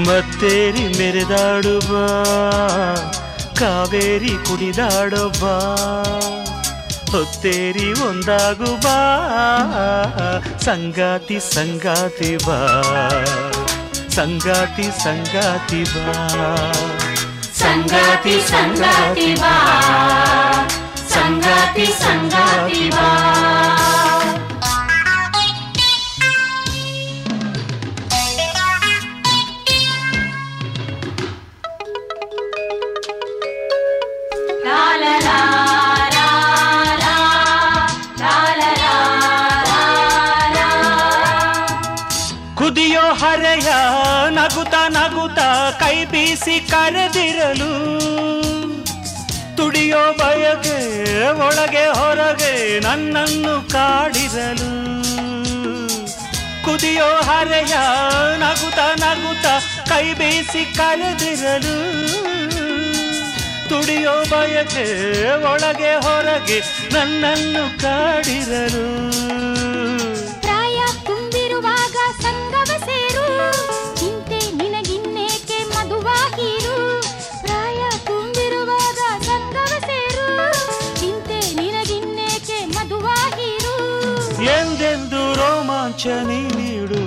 ಮತ್ತೇರಿ ಮೆರೆದಾಡುವ ಕಾವೇರಿ ಕುಣಿದಾಡುವ ಹೊತ್ತೇರಿ ಒಂದಾಗು ಬಾ ಸಂಗಾತಿ ಸಂಗಾತಿ ಬಾ ಸಂಗಾತಿ ಸಂಗಾತಿ ಬಾ ಸಂಗಾತಿ ಸಂಗಾತಿ ಬಾ ಸಂಗಾತಿ ಸಂಗಾತಿ ಬಾ ಲಾ ಲಾ ಲಾ ಲಾ ಲಾ ಲಾ ಲಾ ಲಾ ಲಾ ಕುದಿಯೋ ಹರೆಯ ನಗುತ್ತ ನಗುತ್ತ ಕೈ ಬೀಸಿ ಕರೆದಿರಲು ತುಡಿಯೋ ಬಯಕೆ ಒಳಗೆ ಹೊರಗೆ ನನ್ನನ್ನು ಕಾಡಿರಲು ಕುದಿಯೋ ಹರೆಯ ನಗುತ್ತ ನಗುತ್ತ ಕೈ ಬೀಸಿ ಕರೆದಿರಲು ತುಡಿಯೋ ಬಯಕೆ ಒಳಗೆ ಹೊರಗೆ ನನ್ನನ್ನು ಕಾಡಿರಲು ಪ್ರಾಯ ತುಂಬಿರುವಾಗ ಸಂಗವ ಸೇರು ಚಿಂತೆ ನಿನಗಿನ್ನೇಕೆ ಮಧುವಾಹಿರು ಪ್ರಾಯ ತುಂಬಿರುವಾಗ ಸಂಗವ ಸೇರು ಚಿಂತೆ ನಿನಗಿನ್ನೇಕೆ ಮಧುವಾಹಿರು ಎಂದೆಂದು ರೋಮಾಂಚನಿ ನೀಡುವ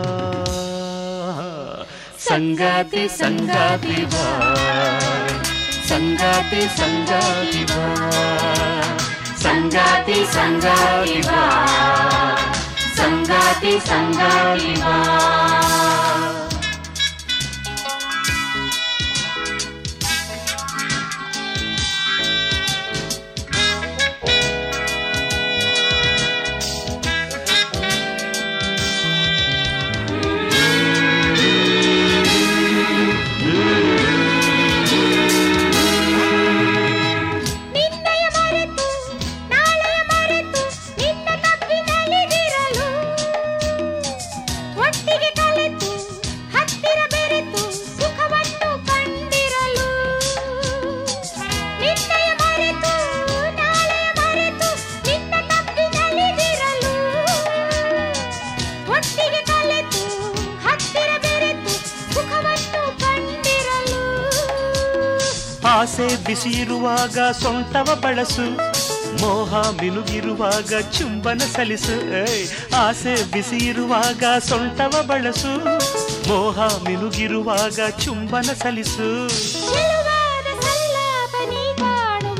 ಸಂಗಾತಿ ಸಂಗಾತಿ ಬಾ ಸಂಗಾತಿ ಸಂಗಾತಿ ಬಾ ಸಂಗಾತಿ ಸಂಗಾತಿ ಬಾ ಸಂಗಾತಿ ಸಂಗಾತಿ ಬಾ ನಿನ್ನಯ ಮರೆತು ನಾಳೆಯ ಮರೆತು ನಿನ್ನ ತಪ್ಪಿನಲ್ಲಿದಿರಲು ಒಟ್ಟಿಗೆ ಕಲೆತು ಹತ್ತಿರ ಬೆರೆತು ಸುಖವನ್ನು ಕಂಡಿರಲು ನಿನ್ನಯ ಮರೆತು ನಾಳೆಯ ಮರೆತು ನಿನ್ನ ತಪ್ಪಿನಲ್ಲಿದಿರಲು ಒಟ್ಟಿಗೆ ಕಲೆತು ಹತ್ತಿರ ಬೆರೆತು ಸುಖವನ್ನು ಕಂಡಿರಲು ಆಸೆ ಬಿಸಿ ಇರುವಾಗ ಸೊಂಟವ ಬಳಸು ಮೋಹ ಮಿನುಗಿರುವಾಗ ಚುಂಬನ ಸಲಿಸು ಏಯ್, ಆಸೆ ಬಿಸಿ ಇರುವಾಗ ಸೊಂಟವ ಬಳಸು ಮೋಹ ಮಿನುಗಿರುವಾಗ ಚುಂಬನ ಸಲಿಸು ಚೆಲುವಾದ ಸಲ್ಲಾಪನಿ ಕಾಣುವ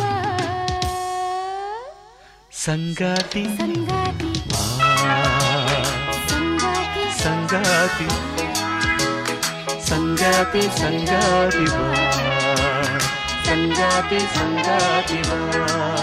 ಸಂಗಾತಿ ಸಂಗಾತಿ ಆ, ಸಂಗಾತಿ ಸಂಗಾತಿ ಸಂಗಾತಿ ಸಂಗಾತಿ ಬಾ ಸಂಗಾತಿ ಸಂಗಾತಿ ಬಾ